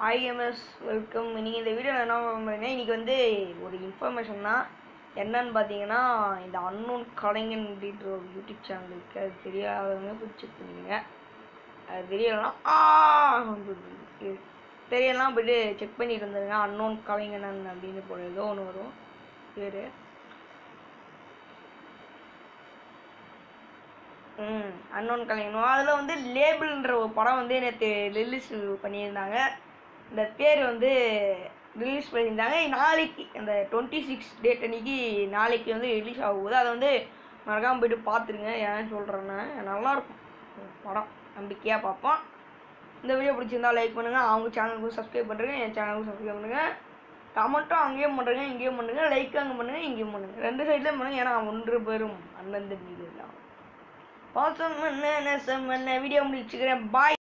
IMS welcome நீங்கள் இந்த வீடியோவில் என்ன பண்ணுறீங்க இன்றைக்கி வந்து ஒரு இன்ஃபர்மேஷன் தான் என்னன்னு பார்த்தீங்கன்னா இந்த அன்னோன் கலைஞன் அப்படின்ற ஒரு யூடியூப் சேனல் இருக்குது அது தெரியாதவங்க போய் செக் பண்ணுங்க அது தெரியலாம் ஆ இது தெரியலாம் போயிட்டு செக் பண்ணிட்டு வந்துருங்க அன்னோன் கலைஞனன் அப்படின்னு போல ஏதோ ஒன்று வரும் பேர் ம் அன்னோன் கலைஞனும் அதில் வந்து லேபிள்ன்ற ஒரு படம் வந்து நேற்று ரிலீஸ் பண்ணியிருந்தாங்க இந்த பேர் வந்து ரிலீஸ் பண்ணியிருந்தாங்க நாளைக்கு அந்த டுவெண்ட்டி சிக்ஸ் டேட் அன்னைக்கு நாளைக்கு வந்து ரிலீஸ் ஆகுது அதை வந்து மறக்காமல் போயிட்டு பார்த்துருங்க ஏன் சொல்கிறேன்னா நல்லாயிருக்கும் படம் நம்பிக்கையாக பார்ப்போம் இந்த வீடியோ பிடிச்சிருந்தா லைக் பண்ணுங்கள் அவங்க சேனலுக்கு சப்ஸ்கிரைப் பண்ணுறேங்க என் சேனலுக்கு சப்ஸ்கிரைப் பண்ணுங்கள் கமெண்ட்டும் அங்கேயும் பண்ணுறேங்க இங்கேயும் பண்ணுங்க லைக் அங்கே பண்ணுங்கள் இங்கேயும் பண்ணுங்கள் ரெண்டு சைட்லேயும் பண்ணுங்க ஏன்னா ஒன்று பேரும் அண்ணன் தம்பி தான் பாசம் என்ன நெசம் என்ன வீடியோ முடிச்சுக்கிறேன் பாய்